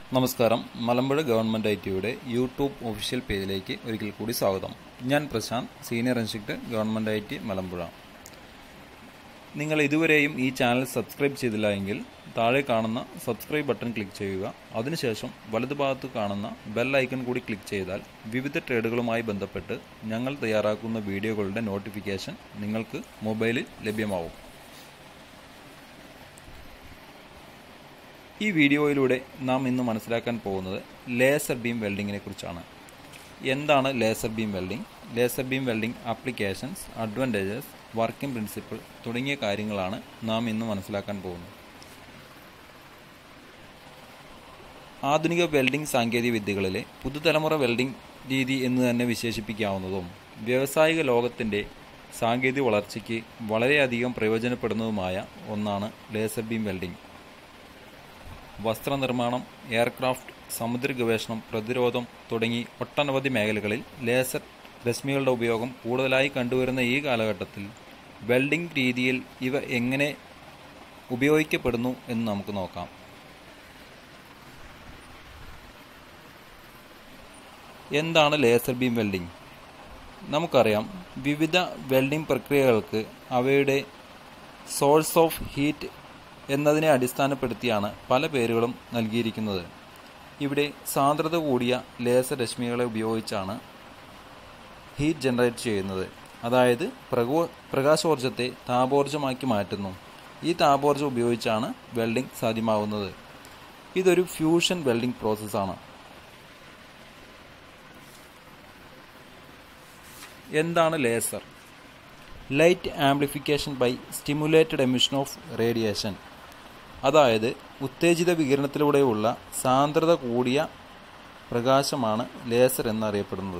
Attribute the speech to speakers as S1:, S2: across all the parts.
S1: നമസ്കാരം Malampuzha government I ടിയുടെ YouTube official പേജിലേക്ക് ഒരിക്കൽ കൂടി സ്വാഗതം ഞാൻ Prashanth senior instructor government I T Malampuzha നിങ്ങൾ ഇതുവരെയും ഈ ചാനൽ സബ്സ്ക്രൈബ് ചെയ്തില്ല എങ്കിൽ താഴെ കാണുന്ന സബ്സ്ക്രൈബ് ബട്ടൺ ക്ലിക്ക് ചെയ്യുക അതിനുശേഷം വലതുഭാഗത്ത് കാണുന്ന ബെൽ ഐക്കൺ കൂടി ക്ലിക്ക് ചെയ്താൽ വിവിധ ട്രേഡുകളുമായി ബന്ധപ്പെട്ട് ഞങ്ങൾ തയ്യാറാക്കുന്ന വീഡിയോകളുടെ നോട്ടിഫിക്കേഷൻ നിങ്ങൾക്ക് മൊബൈലിൽ ലഭ്യമാവും ഈ വീഡിയോയിലൂടെ നാം ഇന്ന് മനസ്സിലാക്കാൻ പോകുന്നത് ലേസർ ബീം വെൽഡിങ്ങിനെ കുറിച്ചാണ് എന്താണ് laser beam welding laser beam welding applications advantages working principle തുടങ്ങിയ കാര്യങ്ങളാണ് നാം ഇന്ന് മനസ്സിലാക്കാൻ പോകുന്നത് ആധുനിക വെൽഡിംഗ് സാങ്കേതിക വിദ്യകളിലെ പുതുതലമുറ വെൽഡിംഗ് രീതി എന്ന് തന്നെ വിശേഷിപ്പിക്കാവുന്നതും വ്യാവസായിക ലോകത്തിൻ്റെ സാങ്കേതിക വളർച്ചയ്ക്ക് വളരെയധികം പ്രയോജനപ്പെടുന്നതുമായ ഒന്നാണ് ലേസർ ബീം വെൽഡിംഗ് വസ്ത്രനിർമ്മാണം എയർക്രാഫ്റ്റ് സമുദ്ര ഗവേഷണം പ്രതിരോധം തുടങ്ങി ഒട്ടനവധി മേഖലകളിൽ ലേസർ രശ്മികളുടെ ഉപയോഗം കൂടുതലായി കണ്ടുവരുന്ന ഈ കാലഘട്ടത്തിൽ വെൽഡിംഗ് രീതിയിൽ ഇവ എങ്ങനെ ഉപയോഗിക്കപ്പെടുന്നു എന്ന് നമുക്ക് നോക്കാം എന്താണ് ലേസർ ബീം വെൽഡിംഗ് നമുക്കറിയാം വിവിധ വെൽഡിംഗ് പ്രക്രിയകൾക്ക് അവയുടെ സോഴ്സ് ഓഫ് ഹീറ്റ് എന്നതിനെ അടിസ്ഥാനപ്പെടുത്തിയാണ് പല പേരുകളും നൽകിയിരിക്കുന്നത് ഇവിടെ സാന്ദ്രത കൂടിയ ലേസർ രശ്മികളെ ഉപയോഗിച്ചാണ് ഹീറ്റ് ജനറേറ്റ് ചെയ്യുന്നത് അതായത് പ്രകോ പ്രകാശോർജത്തെ താപോർജ്ജമാക്കി മാറ്റുന്നു ഈ താപോർജ്ജം ഉപയോഗിച്ചാണ് വെൽഡിംഗ് സാധ്യമാവുന്നത് ഇതൊരു ഫ്യൂഷൻ വെൽഡിംഗ് പ്രോസസ്സാണ് എന്താണ് laser light amplification by stimulated emission of radiation അതായത് ഉത്തേജിത വികിരണത്തിലൂടെയുള്ള സാന്ദ്രത കൂടിയ പ്രകാശമാണ് ലേസർ എന്നറിയപ്പെടുന്നത്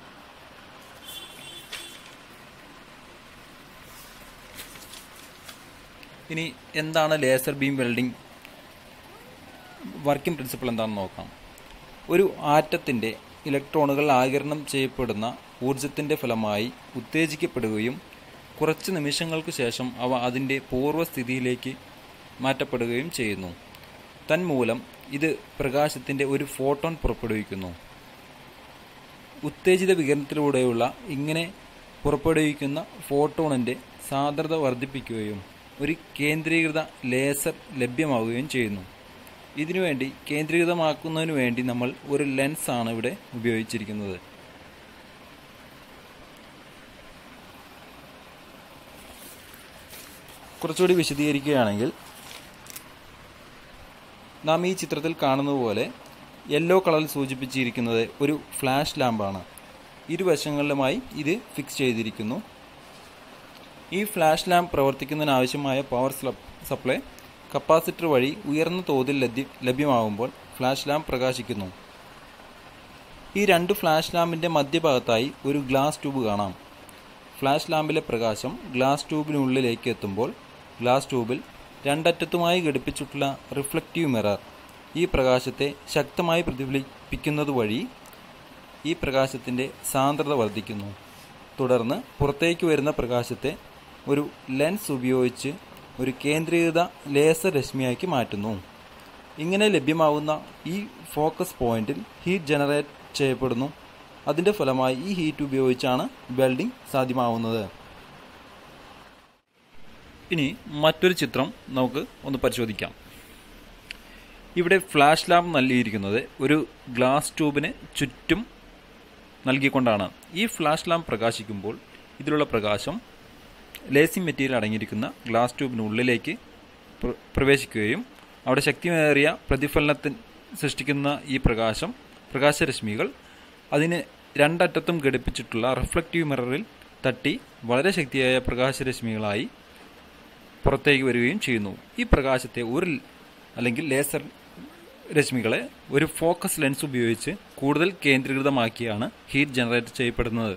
S1: ഇനി എന്താണ് laser beam welding working principle എന്താണെന്ന് നോക്കാം ഒരു ആറ്റത്തിൻ്റെ ഇലക്ട്രോണുകൾ ആകിരണം ചെയ്യപ്പെടുന്ന ഊർജത്തിൻ്റെ ഫലമായി ഉത്തേജിക്കപ്പെടുകയും കുറച്ച് നിമിഷങ്ങൾക്ക് ശേഷം അവ അതിൻ്റെ പൂർവ്വസ്ഥിതിയിലേക്ക് മാറ്റപ്പെടുകയും ചെയ്യുന്നു തന്മൂലം ഇത് പ്രകാശത്തിൻ്റെ ഒരു ഫോട്ടോൺ പുറപ്പെടുവിക്കുന്നു ഉത്തേജിത വികിരണത്തിലൂടെയുള്ള ഇങ്ങനെ പുറപ്പെടുവിക്കുന്ന ഫോട്ടോണിൻ്റെ സാന്ദ്രത വർദ്ധിപ്പിക്കുകയും ഒരു കേന്ദ്രീകൃത ലേസർ ലഭ്യമാവുകയും ചെയ്യുന്നു ഇതിനുവേണ്ടി കേന്ദ്രീകൃതമാക്കുന്നതിനു വേണ്ടി നമ്മൾ ഒരു ലെൻസ് ആണ് ഇവിടെ ഉപയോഗിച്ചിരിക്കുന്നത് കുറച്ചുകൂടി വിശദീകരിക്കുകയാണെങ്കിൽ നാം ഈ ചിത്രത്തിൽ കാണുന്നത് പോലെ യെല്ലോ കളറിൽ സൂചിപ്പിച്ചിരിക്കുന്നത് ഒരു ഫ്ലാഷ് ലാമ്പാണ് ഇരുവശങ്ങളിലുമായി ഇത് ഫിക്സ് ചെയ്തിരിക്കുന്നു ഈ ഫ്ലാഷ് ലാമ്പ് പ്രവർത്തിക്കുന്നതിനാവശ്യമായ പവർ സപ്ലൈ കപ്പാസിറ്റർ വഴി ഉയർന്ന തോതിൽ ലഭ്യമാകുമ്പോൾ ഫ്ലാഷ് ലാമ്പ് പ്രകാശിക്കുന്നു ഈ രണ്ട് ഫ്ലാഷ് ലാമ്പിൻ്റെ മധ്യഭാഗത്തായി ഒരു ഗ്ലാസ് ട്യൂബ് കാണാം ഫ്ലാഷ് ലാമ്പിലെ പ്രകാശം ഗ്ലാസ് ട്യൂബിനുള്ളിലേക്ക് എത്തുമ്പോൾ ഗ്ലാസ് ട്യൂബിൽ രണ്ടറ്റത്തുമായി ഘടിപ്പിച്ചിട്ടുള്ള റിഫ്ലക്റ്റീവ് മിറർ ഈ പ്രകാശത്തെ ശക്തമായി പ്രതിഫലിപ്പിക്കുന്നത് വഴി ഈ പ്രകാശത്തിൻ്റെ സാന്ദ്രത വർദ്ധിക്കുന്നു തുടർന്ന് പുറത്തേക്ക് വരുന്ന പ്രകാശത്തെ ഒരു ലെൻസ് ഉപയോഗിച്ച് ഒരു കേന്ദ്രീകൃത ലേസർ രശ്മിയാക്കി മാറ്റുന്നു ഇങ്ങനെ ലഭ്യമാവുന്ന ഈ ഫോക്കസ് പോയിന്റിൽ ഹീറ്റ് ജനറേറ്റ് ചെയ്യപ്പെടുന്നു അതിൻ്റെ ഫലമായി ഈ ഹീറ്റ് ഉപയോഗിച്ചാണ് വെൽഡിംഗ് സാധ്യമാവുന്നത് ഇനി മറ്റൊരു ചിത്രം നമുക്ക് ഒന്ന് പരിശോധിക്കാം ഇവിടെ ഫ്ലാഷ് ലാമ്പ് നൽകിയിരിക്കുന്നത് ഒരു ഗ്ലാസ് ട്യൂബിന് ചുറ്റും നൽകിക്കൊണ്ടാണ് ഈ ഫ്ലാഷ് ലാമ്പ് പ്രകാശിക്കുമ്പോൾ ഇതിലുള്ള പ്രകാശം ലേസിംഗ് മെറ്റീരിയൽ അടങ്ങിയിരിക്കുന്ന ഗ്ലാസ് ട്യൂബിനുള്ളിലേക്ക് പ്രവേശിക്കുകയും അവിടെ ശക്തിമേറിയ പ്രതിഫലനത്തിന് സൃഷ്ടിക്കുന്ന ഈ പ്രകാശം പ്രകാശരശ്മികൾ അതിന് രണ്ടറ്റത്തും ഘടിപ്പിച്ചിട്ടുള്ള റിഫ്ലക്റ്റീവ് മിററിൽ തട്ടി വളരെ ശക്തിയായ പ്രകാശരശ്മികളായി പുറത്തേക്ക് വരികയും ചെയ്യുന്നു ഈ പ്രകാശത്തെ ഒരു അല്ലെങ്കിൽ ലേസർ രശ്മികളെ ഒരു ഫോക്കസ് ലെൻസ് ഉപയോഗിച്ച് കൂടുതൽ കേന്ദ്രീകൃതമാക്കിയാണ് ഹീറ്റ് ജനറേറ്റ് ചെയ്യപ്പെടുന്നത്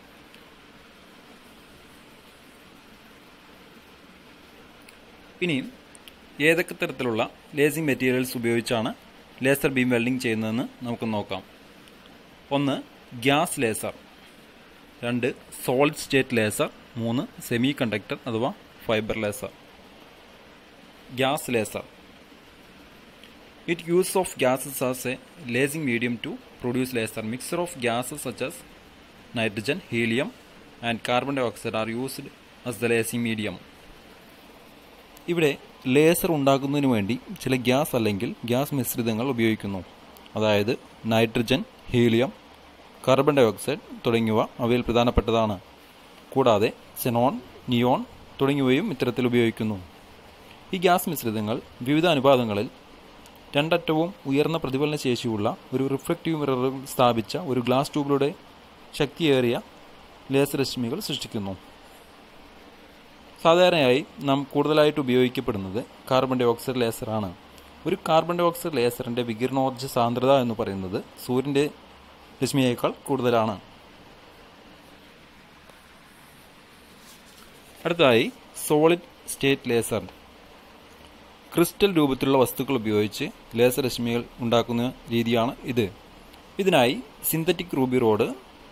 S1: ഇനി ഏതൊക്കെ തരത്തിലുള്ള ലേസിംഗ് മെറ്റീരിയൽസ് ഉപയോഗിച്ചാണ് ലേസർ ബീം വെൽഡിംഗ് ചെയ്യുന്നതെന്ന് നമുക്ക് നോക്കാം ഒന്ന് ഗ്യാസ് ലേസർ രണ്ട് സോളിഡ് സ്റ്റേറ്റ് ലേസർ മൂന്ന് സെമി കണ്ടക്ടർ അഥവാ fibre laser gas laser It use of gases as a lasing medium to produce laser. Mixture of gases such as nitrogen, helium and carbon dioxide are used as the lasing medium. ഇവിടെ laser ഉണ്ടാക്കുന്നതിന് വേണ്ടി ചില gas അല്ലെങ്കിൽ gas മിശ്രിതങ്ങൾ ഉപയോഗിക്കുന്നു അതായത് nitrogen helium carbon dioxide തുടങ്ങിയവ അവയിൽ പ്രധാനപ്പെട്ടതാണ് കൂടാതെ സെനോൺ നിയോൺ തുടങ്ങിയവയും ഇത്തരത്തിൽ ഉപയോഗിക്കുന്നു ഈ ഗ്യാസ് മിശ്രിതങ്ങൾ വിവിധ അനുപാതങ്ങളിൽ രണ്ടറ്റവും ഉയർന്ന പ്രതിഫലന ശേഷിയുള്ള ഒരു റിഫ്ലക്റ്റീവ് മിററിൽ സ്ഥാപിച്ച ഒരു ഗ്ലാസ് ട്യൂബിലൂടെ ശക്തിയേറിയ ലേസർ രശ്മികൾ സൃഷ്ടിക്കുന്നു സാധാരണയായി നാം കൂടുതലായിട്ട് ഉപയോഗിക്കപ്പെടുന്നത് കാർബൺ ഡൈ ഓക്സൈഡ് ലേസറാണ് ഒരു കാർബൺ ഡൈ ഓക്സൈഡ് ലേസറിന്റെ വികിരണോർജ്ജ സാന്ദ്രത എന്ന് പറയുന്നത് സൂര്യന്റെ രശ്മിയേക്കാൾ കൂടുതലാണ് അടുത്തതായി സോളിഡ് സ്റ്റേറ്റ് ലേസർ ക്രിസ്റ്റൽ രൂപത്തിലുള്ള വസ്തുക്കൾ ഉപയോഗിച്ച് ലേസർ രശ്മികൾ ഉണ്ടാക്കുന്ന രീതിയാണ് ഇത് ഇതിനായി സിന്തറ്റിക് റൂബി റോഡ്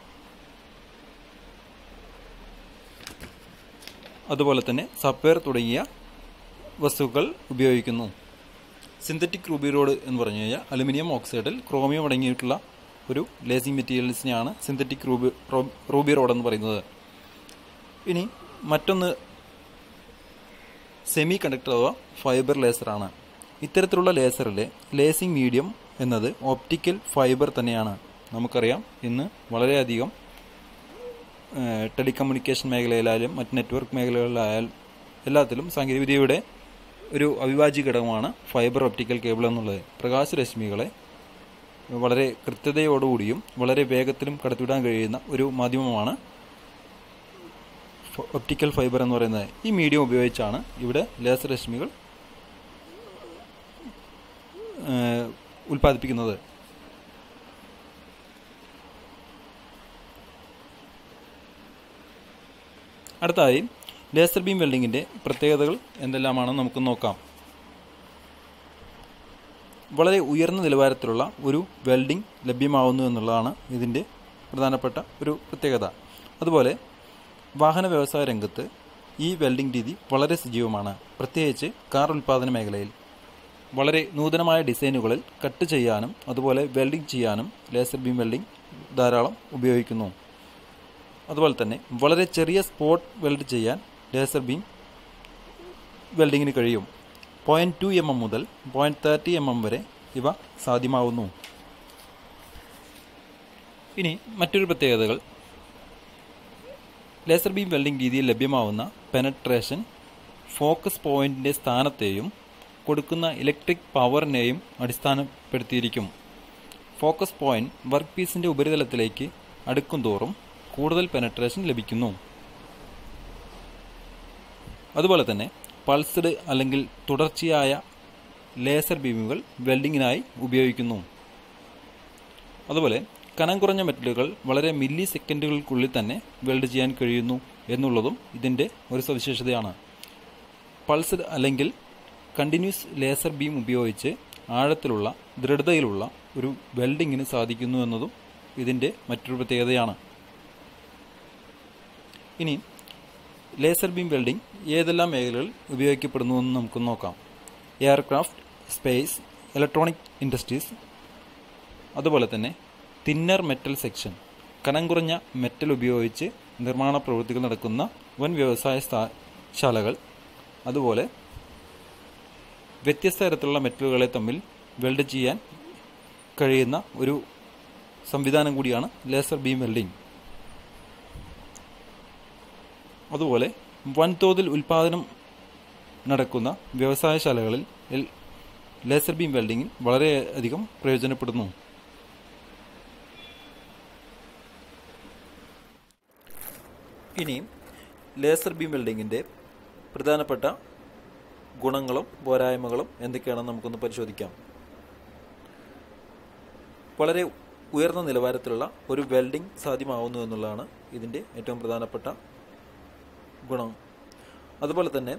S1: അതുപോലെ തന്നെ സപ്പയർ തുടങ്ങിയ വസ്തുക്കൾ ഉപയോഗിക്കുന്നു സിന്തറ്റിക് റൂബി റോഡ് എന്ന് പറഞ്ഞു കഴിഞ്ഞാൽ അലുമിനിയം ഓക്സൈഡിൽ ക്രോമിയം അടങ്ങിയിട്ടുള്ള ഒരു ലേസിംഗ് മെറ്റീരിയൽസിനെയാണ് സിന്തറ്റിക് റൂബി റൂബി റോഡ് എന്ന് പറയുന്നത് ഇനി മറ്റൊന്ന് സെമി കണ്ടക്ടർ അഥവാ ഫൈബർ ലേസറാണ് ഇത്തരത്തിലുള്ള ലേസറിലെ ലേസിംഗ് മീഡിയം എന്നത് ഓപ്റ്റിക്കൽ ഫൈബർ തന്നെയാണ് നമുക്കറിയാം ഇന്ന് വളരെയധികം ടെലികമ്മ്യൂണിക്കേഷൻ മേഖലയിലായാലും മറ്റ് നെറ്റ്വർക്ക് മേഖലകളിലായാലും എല്ലാത്തിലും സാങ്കേതികവിദ്യയുടെ ഒരു അവിഭാജ്യ ഘടകമാണ് ഫൈബർ ഒപ്റ്റിക്കൽ കേബിൾ എന്നുള്ളത് പ്രകാശരശ്മികളെ വളരെ കൃത്യതയോടുകൂടിയും വളരെ വേഗത്തിലും കടത്തിവിടാൻ കഴിയുന്ന ഒരു മാധ്യമമാണ് ഒപ്റ്റിക്കൽ ഫൈബർ എന്ന് പറയുന്നത് ഈ മീഡിയം ഉപയോഗിച്ചാണ് ഇവിടെ ലേസർ രശ്മികൾ ഉൽപ്പാദിപ്പിക്കുന്നത് അടുത്തായി ലേസർ ബീം വെൽഡിങ്ങിന്റെ പ്രത്യേകതകൾ എന്തെല്ലാമാണെന്ന് നമുക്ക് നോക്കാം വളരെ ഉയർന്ന നിലവാരത്തിലുള്ള ഒരു വെൽഡിംഗ് ലഭ്യമാവുന്നു എന്നുള്ളതാണ് ഇതിൻ്റെ പ്രധാനപ്പെട്ട ഒരു പ്രത്യേകത അതുപോലെ വാഹന വ്യവസായ രംഗത്ത് ഈ വെൽഡിംഗ് രീതി വളരെ സജീവമാണ് പ്രത്യേകിച്ച് കാർ ഉൽപ്പാദന മേഖലയിൽ വളരെ നൂതനമായ ഡിസൈനുകളിൽ കട്ട് ചെയ്യാനും അതുപോലെ വെൽഡിംഗ് ചെയ്യാനും ലേസർ ബീം വെൽഡിംഗ് ധാരാളം ഉപയോഗിക്കുന്നു അതുപോലെ തന്നെ വളരെ ചെറിയ സ്പോട്ട് വെൽഡ് ചെയ്യാൻ ലേസർ ബീം വെൽഡിങ്ങിന് കഴിയും പോയിന്റ് ടു എം എം മുതൽ പോയിന്റ് തേർട്ടി എം എം വരെ ഇവ സാധ്യമാവുന്നു ഇനി മറ്റൊരു പ്രത്യേകതകൾ ലേസർ ബീം വെൽഡിംഗ് രീതിയിൽ ലഭ്യമാവുന്ന പെനട്രേഷൻ ഫോക്കസ് പോയിന്റിന്റെ സ്ഥാനത്തെയും കൊടുക്കുന്ന ഇലക്ട്രിക് പവറിനെയും അടിസ്ഥാനപ്പെടുത്തിയിരിക്കും ഫോക്കസ് പോയിന്റ് വർക്ക് പീസിന്റെ ഉപരിതലത്തിലേക്ക് അടുക്കും തോറും കൂടുതൽ പെനട്രേഷൻ ലഭിക്കുന്നു അതുപോലെ തന്നെ പൾസ്ഡ് അല്ലെങ്കിൽ തുടർച്ചയായ ലേസർ ബീമുകൾ വെൽഡിങ്ങിനായി ഉപയോഗിക്കുന്നു അതുപോലെ കനം കുറഞ്ഞ മെറ്റലുകൾ വളരെ മില്ലി സെക്കൻഡുകൾക്കുള്ളിൽ തന്നെ വെൽഡ് ചെയ്യാൻ കഴിയുന്നു എന്നുള്ളതും ഇതിൻ്റെ ഒരു സവിശേഷതയാണ് പൾസ്ഡ് അല്ലെങ്കിൽ കണ്ടിന്യൂസ് ലേസർ ബീം ഉപയോഗിച്ച് ആഴത്തിലുള്ള ദൃഢതയിലുള്ള ഒരു വെൽഡിങ്ങിന് സാധിക്കുന്നു എന്നതും ഇതിൻ്റെ മറ്റൊരു പ്രത്യേകതയാണ് ഇനി ലേസർ ബീം വെൽഡിംഗ് ഏതെല്ലാം മേഖലകളിൽ ഉപയോഗിക്കപ്പെടുന്നു എന്ന് നമുക്ക് നോക്കാം എയർക്രാഫ്റ്റ് സ്പേസ് ഇലക്ട്രോണിക് ഇൻഡസ്ട്രീസ് അതുപോലെ തന്നെ തിന്നർ മെറ്റൽ സെക്ഷൻ കനം കുറഞ്ഞ മെറ്റൽ ഉപയോഗിച്ച് നിർമ്മാണ പ്രവൃത്തികൾ നടക്കുന്ന വൻ വ്യവസായ ശാലകൾ അതുപോലെ വ്യത്യസ്ത തരത്തിലുള്ള മെറ്റലുകളെ തമ്മിൽ വെൽഡ് ചെയ്യാൻ കഴിയുന്ന ഒരു സംവിധാനം കൂടിയാണ് ലേസർ ബീം വെൽഡിംഗ് അതുപോലെ വൻതോതിൽ ഉൽപാദനം നടക്കുന്ന വ്യവസായശാലകളിൽ ലേസർ ബീം വെൽഡിംഗിൽ വളരെയധികം പ്രയോജനപ്പെടുന്നു ഇനി ലേസർ ബീം വെൽഡിങ്ങിൻ്റെ പ്രധാനപ്പെട്ട ഗുണങ്ങളും പോരായ്മകളും എന്തൊക്കെയാണെന്ന് നമുക്കൊന്ന് പരിശോധിക്കാം വളരെ ഉയർന്ന നിലവാരത്തിലുള്ള ഒരു വെൽഡിംഗ് സാധ്യമാവുന്നു എന്നുള്ളതാണ് ഇതിൻ്റെ ഏറ്റവും പ്രധാനപ്പെട്ട ഗുണം അതുപോലെ തന്നെ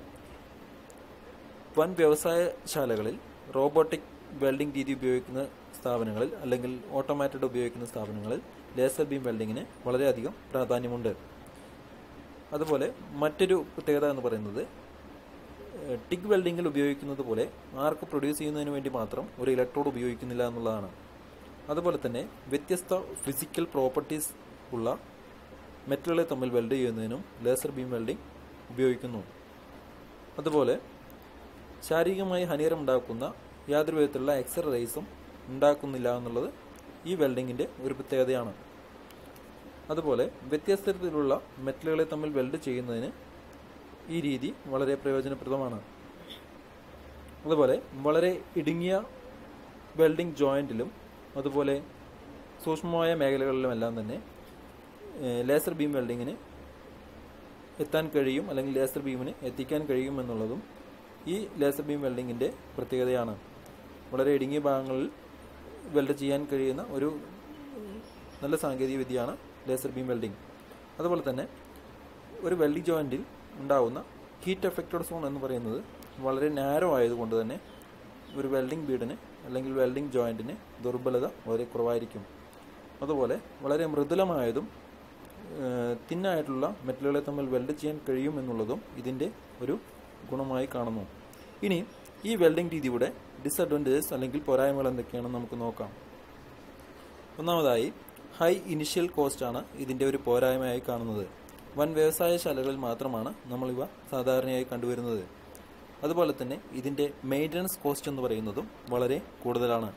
S1: വൻ വ്യവസായശാലകളിൽ റോബോട്ടിക് വെൽഡിംഗ് രീതി ഉപയോഗിക്കുന്ന സ്ഥാപനങ്ങളിൽ അല്ലെങ്കിൽ ഓട്ടോമാറ്റഡ് ഉപയോഗിക്കുന്ന സ്ഥാപനങ്ങളിൽ ലേസർ ബീം വെൽഡിങ്ങിന് വളരെയധികം പ്രാധാന്യമുണ്ട് അതുപോലെ മറ്റൊരു പ്രത്യേകത എന്ന് പറയുന്നത് ടിഗ് വെൽഡിങ്ങിൽ ഉപയോഗിക്കുന്നത് പോലെ ആർക്ക് പ്രൊഡ്യൂസ് ചെയ്യുന്നതിന് വേണ്ടി മാത്രം ഒരു ഇലക്ട്രോഡ് ഉപയോഗിക്കുന്നില്ല എന്നുള്ളതാണ് അതുപോലെ തന്നെ വ്യത്യസ്ത ഫിസിക്കൽ പ്രോപ്പർട്ടീസ് ഉള്ള മെറ്റലുകളെ തമ്മിൽ വെൽഡ് ചെയ്യുന്നതിനും ലേസർ ബീം വെൽഡിംഗ് ഉപയോഗിക്കുന്നു അതുപോലെ ശാരീരികമായി ഹാനികരം ഉണ്ടാക്കുന്ന യാതൊരു വിധത്തിലുള്ള എക്സ്റേ റേസും ഉണ്ടാക്കുന്നില്ല എന്നുള്ളത് ഈ വെൽഡിങ്ങിൻ്റെ ഒരു പ്രത്യേകതയാണ് അതുപോലെ വ്യത്യസ്ത തരത്തിലുള്ള മെറ്റലുകളെ തമ്മിൽ വെൽഡ് ചെയ്യുന്നതിന് ഈ രീതി വളരെ പ്രയോജനപ്രദമാണ് അതുപോലെ വളരെ ഇടുങ്ങിയ വെൽഡിംഗ് ജോയിൻറ്റിലും അതുപോലെ സൂക്ഷ്മമായ മേഖലകളിലുമെല്ലാം തന്നെ ഏഹ്, ലേസർ ബീം വെൽഡിങ്ങിന് എത്താൻ കഴിയും അല്ലെങ്കിൽ ലേസർ ബീമിന് എത്തിക്കാൻ കഴിയും എന്നുള്ളതും ഈ ലേസർ ബീം വെൽഡിങ്ങിൻ്റെ പ്രത്യേകതയാണ് വളരെ ഇടുങ്ങിയ ഭാഗങ്ങളിൽ വെൽഡ് ചെയ്യാൻ കഴിയുന്ന ഒരു നല്ല സാങ്കേതിക വിദ്യയാണ് ലേസർ ബീം വെൽഡിംഗ് അതുപോലെ തന്നെ ഒരു വെൽഡിംഗ് ജോയിൻറ്റിൽ ഉണ്ടാവുന്ന ഹീറ്റ് എഫക്റ്റഡ് സോൺ എന്ന് പറയുന്നത് വളരെ നാരോ ആയതുകൊണ്ട് തന്നെ ഒരു വെൽഡിംഗ് ബീഡിന് അല്ലെങ്കിൽ വെൽഡിംഗ് ജോയിൻറ്റിന് ദുർബലത വളരെ കുറവായിരിക്കും അതുപോലെ വളരെ മൃദുലമായതും തിന്നായിട്ടുള്ള മെറ്റലുകളെ തമ്മിൽ വെൽഡ് ചെയ്യാൻ കഴിയും എന്നുള്ളതും ഇതിൻ്റെ ഒരു ഗുണമായി കാണുന്നു ഇനി ഈ വെൽഡിംഗ് രീതിയുടെ ഡിസഡ്വാൻറ്റേജസ് അല്ലെങ്കിൽ പോരായ്മകൾ എന്തൊക്കെയാണെന്ന് നമുക്ക് നോക്കാം ഒന്നാമതായി ഹൈ ഇനിഷ്യൽ കോസ്റ്റ് ആണ് ഇതിൻ്റെ ഒരു പോരായ്മയായി കാണുന്നത് വൻ വ്യവസായശാലകളിൽ മാത്രമാണ് നമ്മളിവ സാധാരണയായി കണ്ടുവരുന്നത് അതുപോലെ തന്നെ ഇതിൻ്റെ മെയിൻ്റനൻസ് കോസ്റ്റ് എന്ന് പറയുന്നതും വളരെ കൂടുതലാണ്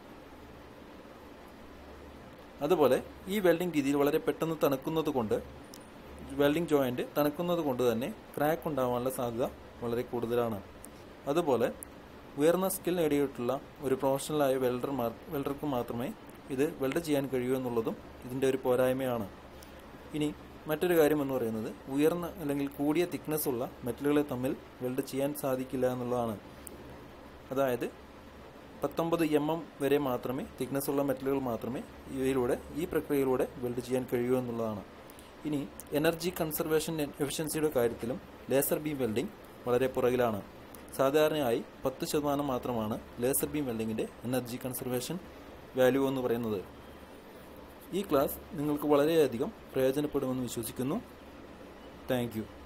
S1: അതുപോലെ ഈ വെൽഡിംഗ് രീതിയിൽ വളരെ പെട്ടെന്ന് തണുക്കുന്നത് കൊണ്ട് വെൽഡിംഗ് ജോയിന്റ് തണുക്കുന്നത് കൊണ്ട് തന്നെ ക്രാക്ക് ഉണ്ടാവാനുള്ള സാധ്യത വളരെ കൂടുതലാണ് അതുപോലെ ഉയർന്ന സ്കിൽ നേടിയിട്ടുള്ള ഒരു പ്രൊഫഷണലായ വെൽഡർ വെൽഡർക്ക് മാത്രമേ ഇത് വെൽഡ് ചെയ്യാൻ കഴിയൂ എന്നുള്ളതും ഇതിൻ്റെ ഒരു പോരായ്മയാണ് ഇനി മറ്റൊരു കാര്യം എന്ന് പറയുന്നത് ഉയർന്ന അല്ലെങ്കിൽ കൂടിയ തിക്നെസ് ഉള്ള മെറ്റലുകളെ തമ്മിൽ വെൽഡ് ചെയ്യാൻ സാധിക്കില്ല എന്നുള്ളതാണ് അതായത് പത്തൊമ്പത് എം എം വരെ മാത്രമേ തിക്നെസ് ഉള്ള മെറ്റലുകൾ മാത്രമേ ഇവയിലൂടെ ഈ പ്രക്രിയയിലൂടെ വെൽഡ് ചെയ്യാൻ കഴിയൂ എന്നുള്ളതാണ് ഇനി എനർജി കൺസർവേഷൻ എഫിഷ്യൻസിയുടെ കാര്യത്തിലും ലേസർ ബീം വെൽഡിംഗ് വളരെ പുറകിലാണ് സാധാരണയായി പത്ത് ശതമാനം മാത്രമാണ് ലേസർ ബീം വെൽഡിങ്ങിൻ്റെ എനർജി കൺസർവേഷൻ വാല്യൂ എന്ന് പറയുന്നത് ഈ ക്ലാസ് നിങ്ങൾക്ക് വളരെയധികം പ്രയോജനപ്പെടുമെന്ന് വിശ്വസിക്കുന്നു താങ്ക് യു